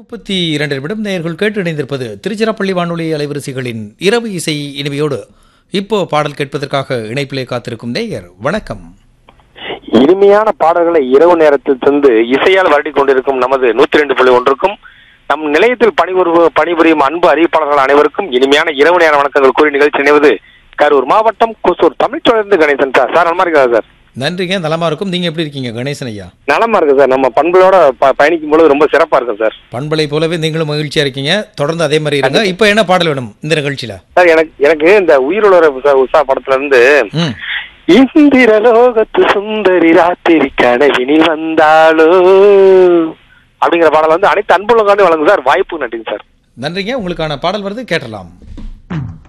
முப்பத்தி இரண்டு நிமிடம் நேயர்கள் கேட்டு இணைந்திருப்பது திருச்சிராப்பள்ளி வானொலி அலைவரிசைகளின் இரவு இசை இனிமையோடு இப்போ பாடல் கேட்பதற்காக இணைப்பிலே காத்திருக்கும் நேயர் வணக்கம் இனிமையான பாடல்களை இரவு நேரத்தில் தந்து இசையால் வருடி கொண்டிருக்கும் நமது நூத்தி ரெண்டு புள்ளி ஒன்றுக்கும் நம் நிலையத்தில் பணிபுரி பணிபுரியும் அன்பு அறிவிப்பாளர்கள் அனைவருக்கும் இனிமையான இரவு நேர வணக்கங்கள் கூறி நிகழ்ச்சி நினைவது கரூர் மாவட்டம் குசூர் தமிழ்ச்சோழர்ந்து கணேசன் சார் சார் நலமா இருக்கா சார் நன்றிங்க நலமா இருக்கும் நீங்க எப்படி இருக்கீங்க கணேசன் ஐயா நலமா இருக்கு சார் நம்ம பண்புகளோட ப- பயணிக்கும் பொழுது ரொம்ப சிறப்பா இருக்கும் சார் பண்பலை போலவே நீங்களும் மகிழ்ச்சியா இருக்கீங்க தொடர்ந்து அதே மாதிரி இருங்க இப்போ என்ன பாடல் வேணும் இந்த நிகழ்ச்சியில சார் எனக்கு எனக்கு இந்த உயிருள்ள உஷா படத்துல இருந்து ம் இந்திரலோகத்து சுந்தரி ராத்திரி கனவினி வந்தாளோ அப்படிங்கிற பாடல் வந்து அனைத்து அன்புள்ளங்காண்டி வழங்கு சார் வாய்ப்பு நன்றிங்க சார் நன்றிங்க உங்களுக்கான பாடல் வருது கேட்டலாம்